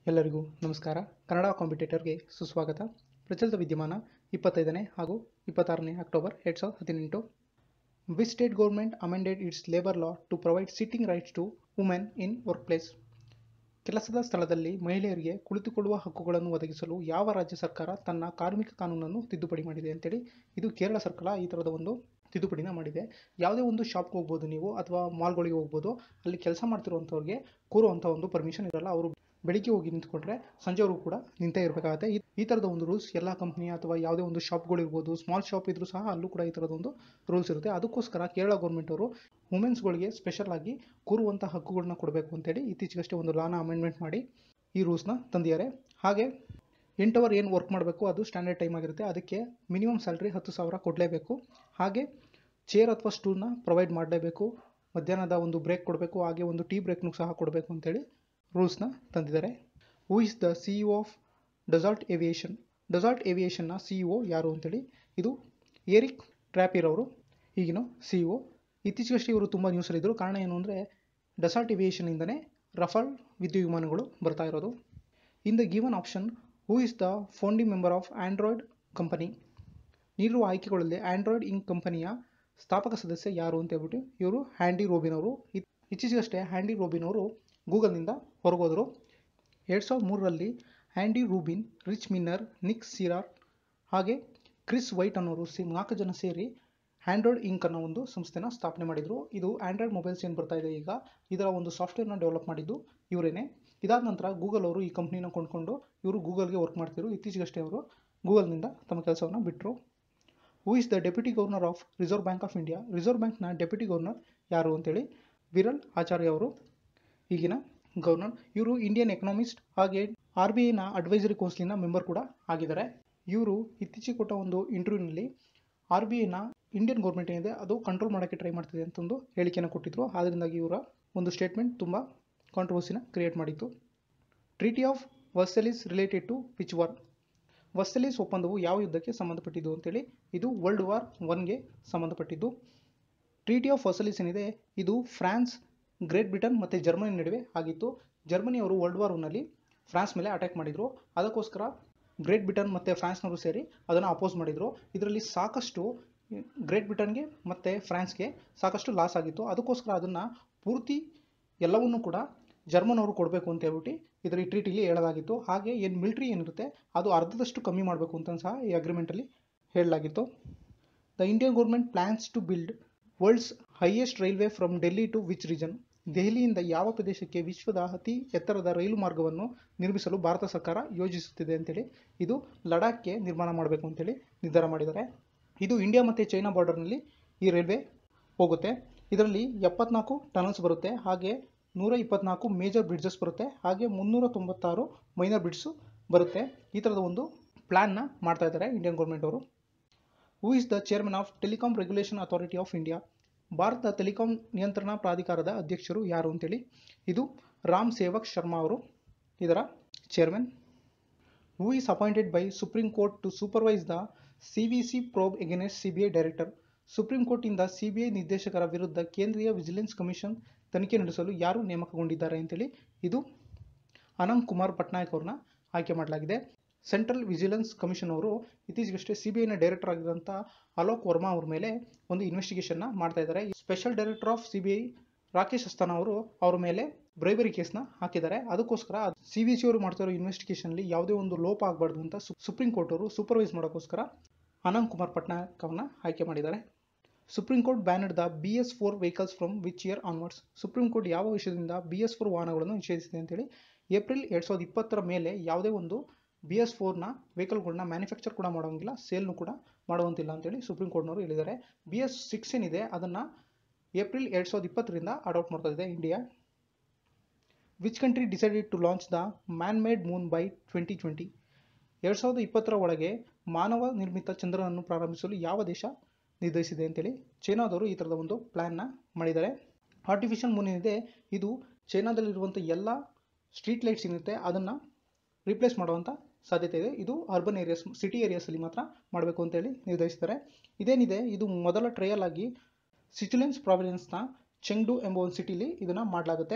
ಎಲ್ಲರಿಗೂ ನಮಸ್ಕಾರ ಕನ್ನಡ ಕಾಂಪಿಟೇಟರ್ಗೆ ಸುಸ್ವಾಗತ ಪ್ರಚಲಿತ ವಿದ್ಯಮಾನ ಇಪ್ಪತ್ತೈದನೇ ಹಾಗೂ ಇಪ್ಪತ್ತಾರನೇ ಅಕ್ಟೋಬರ್ ಎರಡು ಸಾವಿರದ ಹದಿನೆಂಟು which state government amended its labour law to provide sitting rights to women in workplace ಕೆಲಸದ ಸ್ಥಳದಲ್ಲಿ ಮಹಿಳೆಯರಿಗೆ ಕುಳಿತುಕೊಳ್ಳುವ ಹಕ್ಕುಗಳನ್ನು ಒದಗಿಸಲು ಯಾವ ರಾಜ್ಯ ಸರ್ಕಾರ ತನ್ನ ಕಾರ್ಮಿಕ ಕಾನೂನನ್ನು ತಿದ್ದುಪಡಿ ಮಾಡಿದೆ ಅಂತೇಳಿ ಇದು ಕೇರಳ ಸರ್ಕಾರ ಈ ಥರದ ಒಂದು ತಿದ್ದುಪಡಿನ ಮಾಡಿದೆ ಯಾವುದೇ ಒಂದು ಶಾಪ್ಗೆ ಹೋಗ್ಬೋದು ನೀವು ಅಥವಾ ಮಾಲ್ಗಳಿಗೆ ಹೋಗ್ಬೋದು ಅಲ್ಲಿ ಕೆಲಸ ಮಾಡ್ತಿರುವಂಥವ್ರಿಗೆ ಕೂರುವಂಥ ಒಂದು ಪರ್ಮಿಷನ್ ಇರಲ್ಲ ಅವರು ಬೆಳಿಗ್ಗೆ ಹೋಗಿ ನಿಂತ್ಕೊಂಡ್ರೆ ಸಂಜೆವರೆಗೂ ಕೂಡ ನಿಂತೇ ಇರಬೇಕಾಗುತ್ತೆ ಈ ಈ ಥರದ ಒಂದು ರೂಲ್ಸ್ ಎಲ್ಲ ಕಂಪ್ನಿ ಅಥವಾ ಯಾವುದೇ ಒಂದು ಶಾಪ್ಗಳಿರ್ಬೋದು ಸ್ಮಾಲ್ ಶಾಪ್ ಇದ್ರೂ ಸಹ ಅಲ್ಲೂ ಕೂಡ ಈ ಥರದ ಒಂದು ರೂಲ್ಸ್ ಇರುತ್ತೆ ಅದಕ್ಕೋಸ್ಕರ ಕೇರಳ ಗೌರ್ಮೆಂಟ್ ಅವರು ವುಮೆನ್ಸ್ಗಳಿಗೆ ಸ್ಪೆಷಲ್ ಆಗಿ ಕೂರುವಂಥ ಹಕ್ಕುಗಳನ್ನ ಕೊಡಬೇಕು ಅಂತೇಳಿ ಇತ್ತೀಚೆಗಷ್ಟೇ ಒಂದು ಲಾನ ಅಮೆಂಡ್ಮೆಂಟ್ ಮಾಡಿ ಈ ರೂಲ್ಸ್ನ ತಂದಿದ್ದಾರೆ ಹಾಗೆ ಎಂಟು ಅವರ್ ಏನು ವರ್ಕ್ ಮಾಡಬೇಕು ಅದು ಸ್ಟ್ಯಾಂಡರ್ಡ್ ಟೈಮ್ ಆಗಿರುತ್ತೆ ಅದಕ್ಕೆ ಮಿನಿಮಮ್ ಸ್ಯಾಲ್ರಿ ಹತ್ತು ಸಾವಿರ ಕೊಡಲೇಬೇಕು ಹಾಗೆ ಚೇರ್ ಅಥವಾ ಸ್ಟೂಲ್ನ ಪ್ರೊವೈಡ್ ಮಾಡಲೇಬೇಕು ಮಧ್ಯಾಹ್ನದ ಒಂದು ಬ್ರೇಕ್ ಕೊಡಬೇಕು ಹಾಗೆ ಒಂದು ಟೀ ಬ್ರೇಕ್ನೂ ಸಹ ಕೊಡಬೇಕು ಅಂತೇಳಿ ರೂಲ್ಸ್ನ ತಂದಿದ್ದಾರೆ who is the C E of Dassault aviation Dassault ಏವಿಯೇಷನ್ನ ಸಿ ಇ ಒ ಯಾರು ಅಂತೇಳಿ ಇದು ಏರಿಕ್ ಟ್ರ್ಯಾಪಿರ್ ಅವರು ಈಗಿನ ಸಿ ಇ ಒ ಇತ್ತೀಚೆಗಷ್ಟೇ ಇವರು ತುಂಬ ನ್ಯೂಸಲ್ಲಿದ್ದರು ಕಾರಣ ಏನು ಅಂದರೆ ಡೆಸಾಲ್ಟ್ ಏವಿಯೇಷನಿಂದನೇ ರಫಾಲ್ ವಿದ್ಯುತ್ ವಿಮಾನಗಳು ಬರ್ತಾ ಇರೋದು in the given option who is the founding member of Android company ನೀಡಿರುವ ಆಯ್ಕೆಗಳಲ್ಲಿ ಆಂಡ್ರಾಯ್ಡ್ ಇಂಕ್ ಕಂಪನಿಯ ಸ್ಥಾಪಕ ಸದಸ್ಯ ಯಾರು ಅಂತ ಹೇಳ್ಬಿಟ್ಟು ಇವರು ಹ್ಯಾಂಡಿ ರೋಬಿನ್ ಅವರು ಇತ್- ಇತ್ತೀಚೆಗಷ್ಟೇ ಹ್ಯಾಂಡಿ ರೋಬಿನ್ ಅವರು ಗೂಗಲ್ನಿಂದ ಹೊರಗೋದರು ಎರಡು ಸಾವಿರದ ಮೂರರಲ್ಲಿ Andy Rubin Rich Miner Nick Sears ಹಾಗೆ ಕ್ರಿಸ್ ವೈಟ್ ಅನ್ನೋರು ಸಿ ನಾಲ್ಕು ಜನ ಸೇರಿ ಆಂಡ್ರಾಯ್ಡ್ ಇಂಕ್ ಅನ್ನೋ ಒಂದು ಸಂಸ್ಥೆನ ಸ್ಥಾಪನೆ ಮಾಡಿದರು ಇದು ಆಂಡ್ರಾಯ್ಡ್ ಮೊಬೈಲ್ಸ್ ಏನು ಬರ್ತಾ ಇದೆ ಈಗ ಇದರ ಒಂದು ಸಾಫ್ಟ್ವೇರ್ನ ಡೆವಲಪ್ ಮಾಡಿದ್ದು ಇವರೇನೆ ಇದಾದ ನಂತರ ಗೂಗಲ್ ಅವರು ಈ ಕಂಪ್ನಿನ ಕೊಂಡ್ಕೊಂಡು ಇವರು ಗೂಗಲ್ಗೆ ವರ್ಕ್ ಮಾಡ್ತಿದ್ರು ಇತ್ತೀಚೆಗಷ್ಟೇ ಅವರು ಗೂಗಲ್ನಿಂದ ತಮ್ಮ ಕೆಲಸವನ್ನು ಬಿಟ್ಟರು who is the deputy governor of Reserve Bank of India Reserve ಬ್ಯಾಂಕ್ನ ಡೆಪ್ಯೂಟಿ ಗವರ್ನರ್ ಯಾರು ಅಂತೇಳಿ ವಿರಲ್ ಆಚಾರ್ಯ ಅವರು ಈಗಿನ ಗವರ್ನರ್ ಇವರು ಇಂಡಿಯನ್ ಎಕನಾಮಿಸ್ಟ್ ಹಾಗೆ ಆರ್ ಬಿ ಐನ ಅಡ್ವೈಸರಿ ಕೌನ್ಸಿಲಿನ ಮೆಂಬರ್ ಕೂಡ ಆಗಿದ್ದಾರೆ ಇವರು ಇತ್ತೀಚೆಗೆ ಕೊಟ್ಟ ಒಂದು ಇಂಟರ್ವ್ಯೂನಲ್ಲಿ ಆರ್ ಬಿ ಐನ ಇಂಡಿಯನ್ ಗೌರ್ಮೆಂಟ್ ಏನಿದೆ ಅದು ಕಂಟ್ರೋಲ್ ಮಾಡೋಕ್ಕೆ ಟ್ರೈ ಮಾಡ್ತಿದೆ ಅಂತ ಒಂದು ಹೇಳಿಕೆಯನ್ನು ಕೊಟ್ಟಿದ್ರು ಆದ್ದರಿಂದಾಗಿ ಇವರ ಒಂದು ಸ್ಟೇಟ್ಮೆಂಟ್ ತುಂಬ ಕಾಂಟ್ರವರ್ಸಿನ ಕ್ರಿಯೇಟ್ ಮಾಡಿತ್ತು Treaty of Versailles related to which war Versailles ಒಪ್ಪಂದವು ಯಾವ ಯುದ್ಧಕ್ಕೆ ಸಂಬಂಧಪಟ್ಟಿದ್ದು ಅಂತೇಳಿ ಇದು ವರ್ಲ್ಡ್ ವಾರ್ ಒನ್ಗೆ ಸಂಬಂಧಪಟ್ಟಿದ್ದು ಟ್ರೀಟಿ ಆಫ್ ವರ್ಸಲಿಸ್ ಏನಿದೆ ಇದು ಫ್ರಾನ್ಸ್ ಗ್ರೇಟ್ ಬ್ರಿಟನ್ ಮತ್ತು ಜರ್ಮನಿ ನಡುವೆ ಆಗಿತ್ತು ಜರ್ಮನಿಯವರು ವರ್ಲ್ಡ್ ವಾರ್ ಒನ್ನಲ್ಲಿ ಫ್ರಾನ್ಸ್ ಮೇಲೆ ಅಟ್ಯಾಕ್ ಮಾಡಿದರು ಅದಕ್ಕೋಸ್ಕರ ಗ್ರೇಟ್ ಬ್ರಿಟನ್ ಮತ್ತು ಫ್ರಾನ್ಸ್ನವರು ಸೇರಿ ಅದನ್ನು ಅಪೋಸ್ ಮಾಡಿದರು ಇದರಲ್ಲಿ ಸಾಕಷ್ಟು ಗ್ರೇಟ್ ಬ್ರಿಟನ್ಗೆ ಮತ್ತು ಫ್ರಾನ್ಸ್ಗೆ ಸಾಕಷ್ಟು ಲಾಸ್ ಆಗಿತ್ತು ಅದಕ್ಕೋಸ್ಕರ ಅದನ್ನು ಪೂರ್ತಿ ಎಲ್ಲವನ್ನೂ ಕೂಡ ಜರ್ಮನ್ ಅವರು ಕೊಡಬೇಕು ಅಂತ ಹೇಳ್ಬಿಟ್ಟು ಇದರ ಈ ಟ್ರೀಟಿಲಿ ಹೇಳಲಾಗಿತ್ತು ಹಾಗೆ ಏನು ಮಿಲಿಟ್ರಿ ಏನಿರುತ್ತೆ ಅದು ಅರ್ಧದಷ್ಟು ಕಮ್ಮಿ ಮಾಡಬೇಕು ಅಂತ ಸಹ ಈ ಅಗ್ರಿಮೆಂಟಲ್ಲಿ ಹೇಳಲಾಗಿತ್ತು the Indian government plans to build world's highest railway from Delhi to which region ದೆಹಲಿಯಿಂದ ಯಾವ ಪ್ರದೇಶಕ್ಕೆ ವಿಶ್ವದ ಅತಿ ಎತ್ತರದ ರೈಲು ಮಾರ್ಗವನ್ನು ನಿರ್ಮಿಸಲು ಭಾರತ ಸರ್ಕಾರ ಯೋಜಿಸುತ್ತಿದೆ ಅಂತೇಳಿ ಇದು ಲಡಾಖ್ಗೆ ನಿರ್ಮಾಣ ಮಾಡಬೇಕು ಅಂತೇಳಿ ನಿರ್ಧಾರ ಮಾಡಿದ್ದಾರೆ ಇದು ಇಂಡಿಯಾ ಮತ್ತು ಚೈನಾ ಬಾರ್ಡರ್ನಲ್ಲಿ ಈ ರೈಲ್ವೆ ಹೋಗುತ್ತೆ ಇದರಲ್ಲಿ ಎಪ್ಪತ್ನಾಲ್ಕು ಟನಲ್ಸ್ ಬರುತ್ತೆ ಹಾಗೆ ನೂರ ಇಪ್ಪತ್ನಾಲ್ಕು ಮೇಜರ್ ಬ್ರಿಡ್ಜಸ್ ಬರುತ್ತೆ ಹಾಗೆ ಮುನ್ನೂರ ತೊಂಬತ್ತಾರು ಮೈನರ್ ಬ್ರಿಡ್ಜು ಬರುತ್ತೆ ಈ ಥರದ ಒಂದು ಪ್ಲ್ಯಾನ್ನ ಮಾಡ್ತಾ ಇದ್ದಾರೆ ಇಂಡಿಯನ್ ಗೌರ್ಮೆಂಟ್ ಅವರು who is the chairman of Telecom Regulation Authority of India Bharat telecom ನಿಯಂತ್ರಣ ಪ್ರಾಧಿಕಾರದ ಅಧ್ಯಕ್ಷರು ಯಾರು ಅಂತೇಳಿ ಇದು ರಾಮ್ ಸೇವಕ್ ಶರ್ಮಾ ಅವರು ಇದರ chairman who is appointed by Supreme Court to supervise the C V C probe against C B I director Supreme ಕೋರ್ಟಿಂದ C B I ನಿರ್ದೇಶಕರ ವಿರುದ್ಧ ಕೇಂದ್ರೀಯ ವಿಜಿಲೆನ್ಸ್ ಕಮಿಷನ್ ತನಿಖೆ ನಡೆಸಲು ಯಾರು ನೇಮಕಗೊಂಡಿದ್ದಾರೆ ಅಂತೇಳಿ ಇದು ಅನಂತ್ ಕುಮಾರ್ ಪಟ್ನಾಯಕ್ ಅವ್ರನ್ನ ಆಯ್ಕೆ ಮಾಡಲಾಗಿದೆ ಸೆಂಟ್ರಲ್ ವಿಜಿಲೆನ್ಸ್ ಕಮಿಷನ್ ಅವರು ಇತ್ತೀಚೆಗಷ್ಟೇ ಸಿ ಬಿ ಐನ ಡೈರೆಕ್ಟರ್ ಆಗಿರುವಂಥ ಅಲೋಕ್ ವರ್ಮಾ ಅವ್ರ ಮೇಲೆ ಒಂದು ಇನ್ವೆಸ್ಟಿಗೇಷನ್ನ ಮಾಡ್ತಾ ಇದ್ದಾರೆ special director of C B I Rakesh Asthana ಅವರು ಅವ್ರ ಮೇಲೆ ಬ್ರೈಬರಿ ಕೇಸ್ನ ಹಾಕಿದ್ದಾರೆ ಅದಕ್ಕೋಸ್ಕರ ಸಿ ವಿ ಸಿ ಅವರು ಮಾಡ್ತಾ ಇರೋ ಇನ್ವೆಸ್ಟಿಗೇಷನ್ಲಿ ಯಾವುದೇ ಒಂದು ಲೋಪ ಆಗಬಾರ್ದು ಅಂತ ಸು- ಸುಪ್ರೀಂ ಕೋರ್ಟ್ ಅವರು ಸೂಪರ್ವೈಸ್ ಮಾಡೋಕ್ಕೋಸ್ಕರ ಅನಂತ್ ಕುಮಾರ್ ಪಟ್ನಾಯಕ್ ಅವ್ರನ್ನ ಆಯ್ಕೆ ಮಾಡಿದ್ದಾರೆ Supreme Court banned the B S four vehicles from which year onwards Supreme Court ಯಾವ ವಿಷಯದಿಂದ ಬಿ ಎಸ್ ಫೋರ್ ವಾಹನಗಳನ್ನು ನಿಷೇಧಿಸಿದೆ ಅಂತೇಳಿ ಏಪ್ರಿಲ್ ಎರಡು ಸಾವಿರದ ಇಪ್ಪತ್ತರ ಮೇಲೆ ಯಾವುದೇ ಒಂದು ಬಿ ಎಸ್ ಫೋರ್ನ ವೆಹಿಕಲ್ಗಳನ್ನ ಮ್ಯಾನುಫ್ಯಾಕ್ಚರ್ ಕೂಡ ಮಾಡೋಂಗಿಲ್ಲ ಸೇಲ್ನು ಕೂಡ ಮಾಡುವಂತಿಲ್ಲ ಅಂತೇಳಿ ಸುಪ್ರೀಂ ಕೋರ್ಟ್ನವರು ಹೇಳಿದ್ದಾರೆ ಬಿ ಎಸ್ ಸಿಕ್ಸ್ ಏನಿದೆ ಅದನ್ನು ಏಪ್ರಿಲ್ ಎರಡು ಸಾವಿರದ ಇಪ್ಪತ್ತರಿಂದ ಅಡಾಪ್ಟ್ ಮಾಡ್ತಾ ಇದೆ India which country decided to launch the man made moon by twenty twenty ಎರಡು ಸಾವಿರದ ಇಪ್ಪತ್ತರ ಒಳಗೆ ಮಾನವ ನಿರ್ಮಿತ ಚಂದ್ರನನ್ನು ಪ್ರಾರಂಭಿಸಲು ಯಾವ ದೇಶ ನಿರ್ಧರಿಸಿದೆ ಅಂತೇಳಿ ಚೈನಾದವರು ಈ ಥರದ ಒಂದು ಪ್ಲ್ಯಾನ್ನ ಮಾಡಿದ್ದಾರೆ ಆರ್ಟಿಫಿಷಿಯಲ್ ಮೂನ್ ಏನಿದೆ ಇದು ಚೈನಾದಲ್ಲಿರುವಂಥ ಎಲ್ಲ ಸ್ಟ್ರೀಟ್ ಲೈಟ್ಸ್ ಏನಿರುತ್ತೆ ಅದನ್ನು ರಿಪ್ಲೇಸ್ ಮಾಡುವಂಥ ಸಾಧ್ಯತೆ ಇದೆ ಇದು ಅರ್ಬನ್ ಏರಿಯಾಸ್ ಸಿಟಿ ಏರಿಯಾಸಲ್ಲಿ ಮಾತ್ರ ಮಾಡಬೇಕು ಅಂತೇಳಿ ನಿರ್ಧರಿಸಿದ್ದಾರೆ ಇದೇನಿದೆ ಇದು ಮೊದಲ ಟ್ರಯಲ್ ಆಗಿ ಸಿಚುಲೆನ್ಸ್ ಪ್ರಾವಿಲೆನ್ಸ್ನ ಚೆಂಗ್ಡು ಎಂಬ ಒಂದು ಸಿಟಿಲಿ ಇದನ್ನು ಮಾಡಲಾಗುತ್ತೆ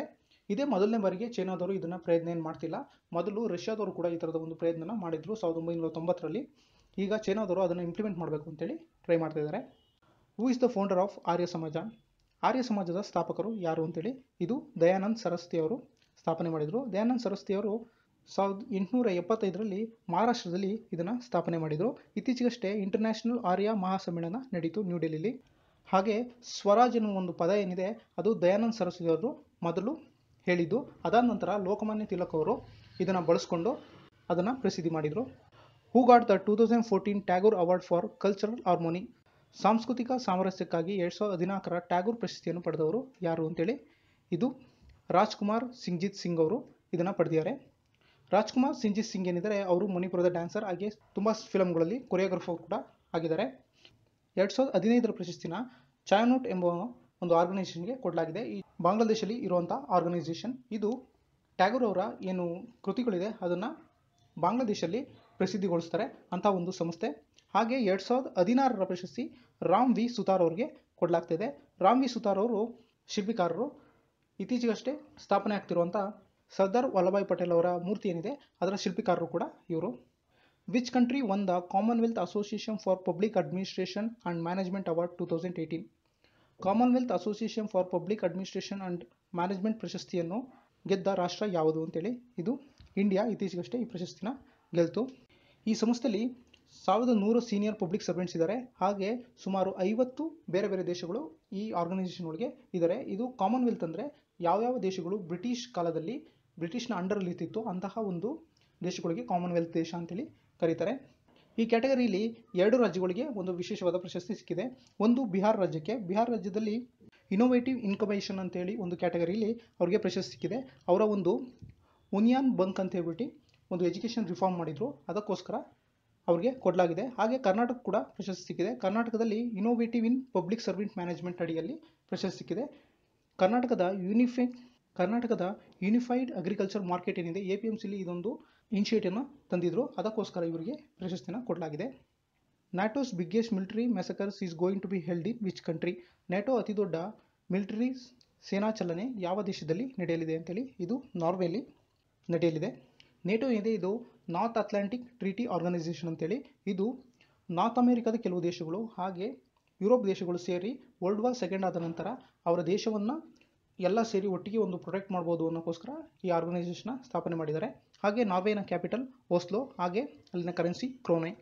ಇದೇ ಮೊದಲನೇ ಬಾರಿಗೆ ಚೈನಾದವರು ಇದನ್ನು ಪ್ರಯತ್ನ ಏನು ಮಾಡ್ತಿಲ್ಲ ಮೊದಲು ರಷ್ಯಾದವರು ಕೂಡ ಈ ಥರದ ಒಂದು ಪ್ರಯತ್ನನ ಮಾಡಿದ್ರು ಸಾವಿರದ ಒಂಬೈನೂರ ತೊಂಬತ್ತರಲ್ಲಿ ಈಗ ಚೈನಾದವರು ಅದನ್ನು ಇಂಪ್ಲಿಮೆಂಟ್ ಮಾಡಬೇಕು ಅಂತೇಳಿ ಟ್ರೈ ಮಾಡ್ತಾ ಇದ್ದಾರೆ who is the founder of Arya Samaj Arya ಸಮಾಜದ ಸ್ಥಾಪಕರು ಯಾರು ಅಂತೇಳಿ ಇದು ದಯಾನಂದ್ ಸರಸ್ವತಿ ಅವರು ಸ್ಥಾಪನೆ ಮಾಡಿದರು ದಯಾನಂದ್ ಸರಸ್ವತಿ ಅವರು ಸಾವಿರದ ಎಂಟುನೂರ ಎಪ್ಪತ್ತೈದರಲ್ಲಿ ಮಹಾರಾಷ್ಟ್ರದಲ್ಲಿ ಇದನ್ನು ಸ್ಥಾಪನೆ ಮಾಡಿದರು ಇತ್ತೀಚೆಗಷ್ಟೇ ಇಂಟರ್ನ್ಯಾಷನಲ್ ಆರ್ಯ ಮಹಾಸಮ್ಮೇಳನ ನಡೀತು ನ್ಯೂ ಡೆಲ್ಲಿಲಿ ಹಾಗೆ ಸ್ವರಾಜ್ ಎನ್ನುವ ಒಂದು ಪದ ಏನಿದೆ ಅದು ದಯಾನಂದ್ ಸರಸ್ವತಿ ಅವರು ಮೊದಲು ಹೇಳಿದ್ದು ಅದಾದ ನಂತರ ಲೋಕಮಾನ್ಯ ತಿಲಕ್ ಅವರು ಇದನ್ನು ಬಳಸ್ಕೊಂಡು ಅದನ್ನು ಪ್ರಸಿದ್ಧಿ ಮಾಡಿದರು who got the two thousand fourteen Tagore award for cultural harmony ಸಾಂಸ್ಕೃತಿಕ ಸಾಮರಸ್ಯಕ್ಕಾಗಿ ಎರಡು ಸಾವಿರದ ಹದಿನಾಲ್ಕರ ಟ್ಯಾಗೂರ್ ಪ್ರಶಸ್ತಿಯನ್ನು ಪಡೆದವರು ಯಾರು ಅಂತೇಳಿ ಇದು ರಾಜ್ಕುಮಾರ್ ಸಿಂಗ್ಜಿತ್ ಸಿಂಗ್ ಅವರು ಇದನ್ನು ಪಡೆದಿದ್ದಾರೆ ರಾಜ್ಕುಮಾರ್ ಸಿಂಗ್ಜಿತ್ ಸಿಂಗ್ ಏನಿದ್ದಾರೆ ಅವರು ಮಣಿಪುರದ ಡ್ಯಾನ್ಸರ್ ಹಾಗೆ ತುಂಬ ಫಿಲಮ್ಗಳಲ್ಲಿ ಕೊರಿಯೋಗ್ರಫರ್ ಕೂಡ ಆಗಿದ್ದಾರೆ ಎರಡು ಸಾವಿರದ ಹದಿನೈದರ ಪ್ರಶಸ್ತಿನ ಚಾಯನೋಟ್ ಎಂಬ ಒಂದು ಆರ್ಗನೈಸೇಷನ್ಗೆ ಕೊಡಲಾಗಿದೆ ಈ ಬಾಂಗ್ಲಾದೇಶಲ್ಲಿ ಇರುವಂಥ ಆರ್ಗನೈಸೇಷನ್ ಇದು ಟ್ಯಾಗೂರ್ ಅವರ ಏನು ಕೃತಿಗಳಿದೆ ಅದನ್ನು ಬಾಂಗ್ಲಾದೇಶಲ್ಲಿ ಪ್ರಸಿದ್ಧಿಗೊಳಿಸ್ತಾರೆ ಅಂಥ ಒಂದು ಸಂಸ್ಥೆ ಹಾಗೆ ಎರಡು ಸಾವಿರದ ಹದಿನಾರರ ಪ್ರಶಸ್ತಿ ರಾಮ್ ವಿ ಸುತಾರ್ ಅವ್ರಿಗೆ ಕೊಡಲಾಗ್ತಿದೆ ರಾಮ್ ವಿ ಸುತಾರ್ ಅವರು ಶಿಲ್ಪಿಕಾರರು ಇತ್ತೀಚೆಗಷ್ಟೇ ಸ್ಥಾಪನೆ ಆಗ್ತಿರುವಂಥ ಸರ್ದಾರ್ ವಲ್ಲಭಾಯ್ ಪಟೇಲ್ ಅವರ ಮೂರ್ತಿ ಏನಿದೆ ಅದರ ಶಿಲ್ಪಿಕಾರರು ಕೂಡ ಇವರು which country won the Commonwealth Association for Public Administration and Management award two thousand eighteen Commonwealth Association for Public Administration and Management ಪ್ರಶಸ್ತಿಯನ್ನು ಗೆದ್ದ ರಾಷ್ಟ್ರ ಯಾವುದು ಅಂತೇಳಿ ಇದು ಇಂಡಿಯಾ ಇತ್ತೀಚೆಗಷ್ಟೇ ಈ ಪ್ರಶಸ್ತಿನ ಗೆಲ್ತು ಈ ಸಂಸ್ಥೆಯಲ್ಲಿ ಸಾವಿರದ ನೂರು ಸೀನಿಯರ್ ಪಬ್ಲಿಕ್ ಸರ್ವೆಂಟ್ಸ್ ಇದ್ದಾರೆ ಹಾಗೆ ಸುಮಾರು ಐವತ್ತು ಬೇರೆ ಬೇರೆ ದೇಶಗಳು ಈ ಆರ್ಗನೈಸೇಷನ್ ಒಳಗೆ ಇದ್ದಾರೆ ಇದು ಕಾಮನ್ವೆಲ್ತ್ ಅಂದರೆ ಯಾವ್ಯಾವ ದೇಶಗಳು ಬ್ರಿಟಿಷ್ ಕಾಲದಲ್ಲಿ ಬ್ರಿಟಿಷ್ನ ಅಂಡರಲ್ಲಿ ಇರ್ತಿತ್ತು ಅಂತಹ ಒಂದು ದೇಶಗಳಿಗೆ ಕಾಮನ್ವೆಲ್ತ್ ದೇಶ ಅಂತೇಳಿ ಕರೀತಾರೆ ಈ ಕ್ಯಾಟಗರಿಯಲ್ಲಿ ಎರಡು ರಾಜ್ಯಗಳಿಗೆ ಒಂದು ವಿಶೇಷವಾದ ಪ್ರಶಸ್ತಿ ಸಿಕ್ಕಿದೆ ಒಂದು ಬಿಹಾರ್ ರಾಜ್ಯಕ್ಕೆ ಬಿಹಾರ್ ರಾಜ್ಯದಲ್ಲಿ ಇನೋವೇಟಿವ್ ಇನ್ಕಮೇಷನ್ ಅಂತೇಳಿ ಒಂದು ಕ್ಯಾಟಗರಿಯಲ್ಲಿ ಅವರಿಗೆ ಪ್ರಶಸ್ತಿ ಸಿಕ್ಕಿದೆ ಅವರ ಒಂದು ಉನಿಯಾನ್ ಬಂಕ್ ಅಂತ ಹೇಳ್ಬಿಟ್ಟು ಒಂದು ಎಜುಕೇಷನ್ ರಿಫಾರ್ಮ್ ಮಾಡಿದರು ಅದಕ್ಕೋಸ್ಕರ ಅವ್ರಿಗೆ ಕೊಡಲಾಗಿದೆ ಹಾಗೆ ಕರ್ನಾಟಕ ಕೂಡ ಪ್ರಶಸ್ತಿ ಸಿಕ್ಕಿದೆ ಕರ್ನಾಟಕದಲ್ಲಿ innovative in public servant management ಅಡಿಯಲ್ಲಿ ಪ್ರಶಸ್ತಿ ಸಿಕ್ಕಿದೆ ಕರ್ನಾಟಕದ ಯೂನಿಫೈ ಕರ್ನಾಟಕದ ಯೂನಿಫೈಡ್ ಅಗ್ರಿಕಲ್ಚರ್ ಮಾರ್ಕೆಟ್ ಏನಿದೆ ಎ ಪಿ ಎಮ್ ಸಿಲಿ ಇದೊಂದು ಇನಿಷಿಯೇಟಿವ್ನ ತಂದಿದ್ರು ಅದಕ್ಕೋಸ್ಕರ ಇವರಿಗೆ ಪ್ರಶಸ್ತಿನ ಕೊಡಲಾಗಿದೆ NATO's biggest military exercise is going to be held in which country NATO ಅತಿ ದೊಡ್ಡ ಮಿಲಿಟರಿ ಸೇನಾ ಚಲನೆ ಯಾವ ದೇಶದಲ್ಲಿ ನಡೆಯಲಿದೆ ಅಂತೇಳಿ ಇದು ನಾರ್ವೆಲಿ ನಡೆಯಲಿದೆ ನೇಟೋ ಏನಿದೆ ಇದು ನಾರ್ತ್ ಅಟ್ಲಾಂಟಿಕ್ ಟ್ರೀಟಿ ಆರ್ಗನೈಸೇಷನ್ ಅಂತೇಳಿ ಇದು ನಾರ್ತ್ ಅಮೇರಿಕಾದ ಕೆಲವು ದೇಶಗಳು ಹಾಗೆ ಯುರೋಪ್ ದೇಶಗಳು ಸೇರಿ ವರ್ಲ್ಡ್ ವಾರ್ ಸೆಕೆಂಡ್ ಆದ ನಂತರ ಅವರ ದೇಶವನ್ನು ಎಲ್ಲ ಸೇರಿ ಒಟ್ಟಿಗೆ ಒಂದು ಪ್ರೊಟೆಕ್ಟ್ ಮಾಡ್ಬೋದು ಅನ್ನೋಕ್ಕೋಸ್ಕರ ಈ ಆರ್ಗನೈಸೇಷನ್ನ ಸ್ಥಾಪನೆ ಮಾಡಿದ್ದಾರೆ ಹಾಗೆ ನಾರ್ವೆನ ಕ್ಯಾಪಿಟಲ್ ಓಸ್ಲೋ ಹಾಗೆ ಅಲ್ಲಿನ currency krone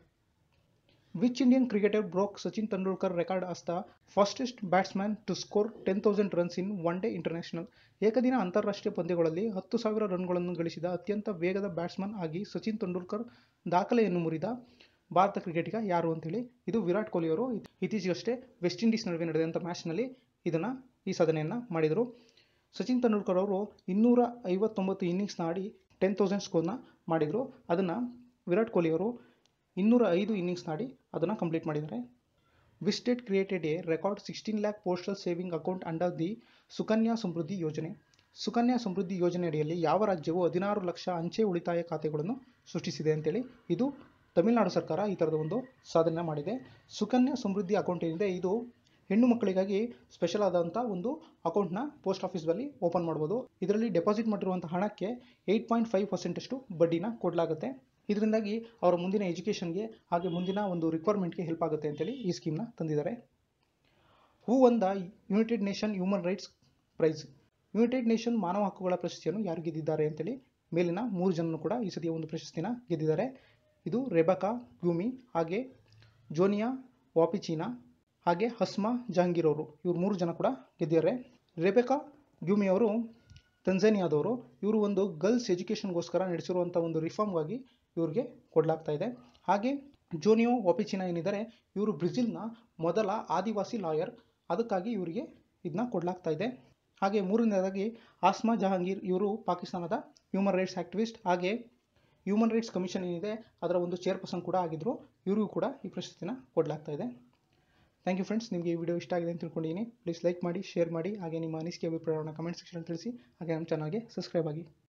which Indian cricketer broke Sachin Tendulkar record as the fastest batsman to score ten thousand runs in one day international ಏಕದಿನ ಅಂತಾರಾಷ್ಟ್ರೀಯ ಪಂದ್ಯಗಳಲ್ಲಿ ಹತ್ತು ಸಾವಿರ ರನ್ಗಳನ್ನು ಗಳಿಸಿದ ಅತ್ಯಂತ ವೇಗದ ಬ್ಯಾಟ್ಸ್ಮನ್ ಆಗಿ ಸಚಿನ್ ತೆಂಡೂಲ್ಕರ್ ದಾಖಲೆಯನ್ನು ಮುರಿದ ಭಾರತ ಕ್ರಿಕೆಟಿಗ ಯಾರು ಅಂತೇಳಿ ಇದು ವಿರಾಟ್ ಕೊಹ್ಲಿ ಅವರು ಇತ್ತೀಚೆಗಷ್ಟೇ ವೆಸ್ಟ್ ಇಂಡೀಸ್ ನಡುವೆ ನಡೆದಂಥ ಮ್ಯಾಚ್ನಲ್ಲಿ ಇದನ್ನು ಈ ಸಾಧನೆಯನ್ನು ಮಾಡಿದರು ಸಚಿನ್ ತೆಂಡೂಲ್ಕರ್ ಅವರು ಇನ್ನೂರ ಐವತ್ತೊಂಬತ್ತು ಇನ್ನಿಂಗ್ಸ್ನ ಆಡಿ ಟೆನ್ ತೌಸಂಡ್ ಸ್ಕೋರ್ನ ಮಾಡಿದರು ಅದನ್ನು ವಿರಾಟ್ ಕೊಹ್ಲಿ ಅವರು ಇನ್ನೂರ ಐದು ಇನ್ನಿಂಗ್ಸ್ನ ಆಡಿ ಅದನ್ನು ಕಂಪ್ಲೀಟ್ ಮಾಡಿದ್ದಾರೆ which state created a record sixteen lakh postal saving account under the Sukanya Samriddhi Yojana Sukanya Samriddhi ಯೋಜನೆ ಅಡಿಯಲ್ಲಿ ಯಾವ ರಾಜ್ಯವು ಹದಿನಾರು ಲಕ್ಷ ಅಂಚೆ ಉಳಿತಾಯ ಖಾತೆಗಳನ್ನು ಸೃಷ್ಟಿಸಿದೆ ಅಂತೇಳಿ ಇದು ತಮಿಳುನಾಡು ಸರ್ಕಾರ ಈ ಥರದ ಒಂದು ಸಾಧನೆ ಮಾಡಿದೆ ಸುಕನ್ಯಾ ಸಮೃದ್ಧಿ ಅಕೌಂಟ್ ಏನಿದೆ ಇದು ಹೆಣ್ಣು ಮಕ್ಕಳಿಗಾಗಿ ಸ್ಪೆಷಲ್ ಆದಂಥ ಒಂದು ಅಕೌಂಟ್ನ ಪೋಸ್ಟ್ ಆಫೀಸ್ನಲ್ಲಿ ಓಪನ್ ಮಾಡ್ಬೋದು ಇದರಲ್ಲಿ ಡೆಪಾಸಿಟ್ ಮಾಡಿರುವಂಥ ಹಣಕ್ಕೆ ಏಯ್ಟ್ ಪಾಯಿಂಟ್ ಫೈವ್ ಪರ್ಸೆಂಟಷ್ಟು ಬಡ್ಡಿನ ಕೊಡಲಾಗುತ್ತೆ ಇದರಿಂದಾಗಿ ಅವರ ಮುಂದಿನ ಎಜುಕೇಷನ್ಗೆ ಹಾಗೆ ಮುಂದಿನ ಒಂದು ರಿಕ್ವೈರ್ಮೆಂಟ್ಗೆ ಹೆಲ್ಪ್ ಆಗುತ್ತೆ ಅಂತೇಳಿ ಈ ಸ್ಕೀಮ್ನ ತಂದಿದ್ದಾರೆ who won the United Nation human rights prize United Nation ಮಾನವ ಹಕ್ಕುಗಳ ಪ್ರಶಸ್ತಿಯನ್ನು ಯಾರು ಗೆದ್ದಿದ್ದಾರೆ ಅಂತೇಳಿ ಮೇಲಿನ ಮೂರು ಜನರು ಕೂಡ ಈ ಸತಿಯ ಒಂದು ಪ್ರಶಸ್ತಿನ ಗೆದ್ದಿದ್ದಾರೆ ಇದು ರೆಬಕಾ ಗ್ಯೂಮಿ ಹಾಗೆ ಜೋನಿಯಾ ವಾಪಿಚೀನಾ ಹಾಗೆ ಹಸ್ಮಾ ಜಹಾಂಗೀರ್ ಅವರು ಇವ್ರು ಮೂರು ಜನ ಕೂಡ ಗೆದ್ದಿದ್ದಾರೆ ರೆಬೆಕಾ ಗ್ಯೂಮಿ ಅವರು ತಂಜಾನಿಯಾದವರು ಇವರು ಒಂದು ಗರ್ಲ್ಸ್ ಎಜುಕೇಷನ್ಗೋಸ್ಕರ ನಡೆಸಿರುವಂಥ ಒಂದು ರಿಫಾರ್ಮ್ಗಾಗಿ ಇವ್ರಿಗೆ ಕೊಡಲಾಗ್ತಾ ಇದೆ ಹಾಗೆ ಜೋನಿಯೋ ವಾಪಿಚಿನಾ ಏನಿದ್ದಾರೆ ಇವರು ಬ್ರೆಜಿಲ್ನ ಮೊದಲ ಆದಿವಾಸಿ ಲಾಯರ್ ಅದಕ್ಕಾಗಿ ಇವರಿಗೆ ಇದನ್ನ ಕೊಡಲಾಗ್ತಾ ಇದೆ ಹಾಗೆ ಮೂರನೇದಾಗಿ ಆಸ್ಮಾ ಜಹಾಂಗೀರ್ ಇವರು ಪಾಕಿಸ್ತಾನದ ಹ್ಯೂಮನ್ ರೈಟ್ಸ್ ಆಕ್ಟಿವಿಸ್ಟ್ ಹಾಗೆ ಹ್ಯೂಮನ್ ರೈಟ್ಸ್ ಕಮಿಷನ್ ಏನಿದೆ ಅದರ ಒಂದು ಚೇರ್ಪರ್ಸನ್ ಕೂಡ ಆಗಿದ್ದರು ಇವ್ರಿಗೂ ಕೂಡ ಈ ಪ್ರಶಸ್ತಿನ ಕೊಡಲಾಗ್ತಾ ಇದೆ ಥ್ಯಾಂಕ್ ಯು ಫ್ರೆಂಡ್ಸ್ ನಿಮಗೆ ಈ ವಿಡಿಯೋ ಇಷ್ಟ ಆಗಿದೆ ಅಂತ ತಿಳ್ಕೊಂಡಿದ್ದೀನಿ ಪ್ಲೀಸ್ ಲೈಕ್ ಮಾಡಿ ಶೇರ್ ಮಾಡಿ ಹಾಗೆ ನಿಮ್ಮ ಅನಿಸಿಕೆ ಅಭಿಪ್ರಾಯವನ್ನು ಕಮೆಂಟ್ ಸೆಕ್ಷನ್ ತಿಳಿಸಿ ಹಾಗೆ ನಮ್ಮ ಚಾನಲ್ಗೆ ಸಬ್ಸ್ಕ್ರೈಬ್ ಆಗಿ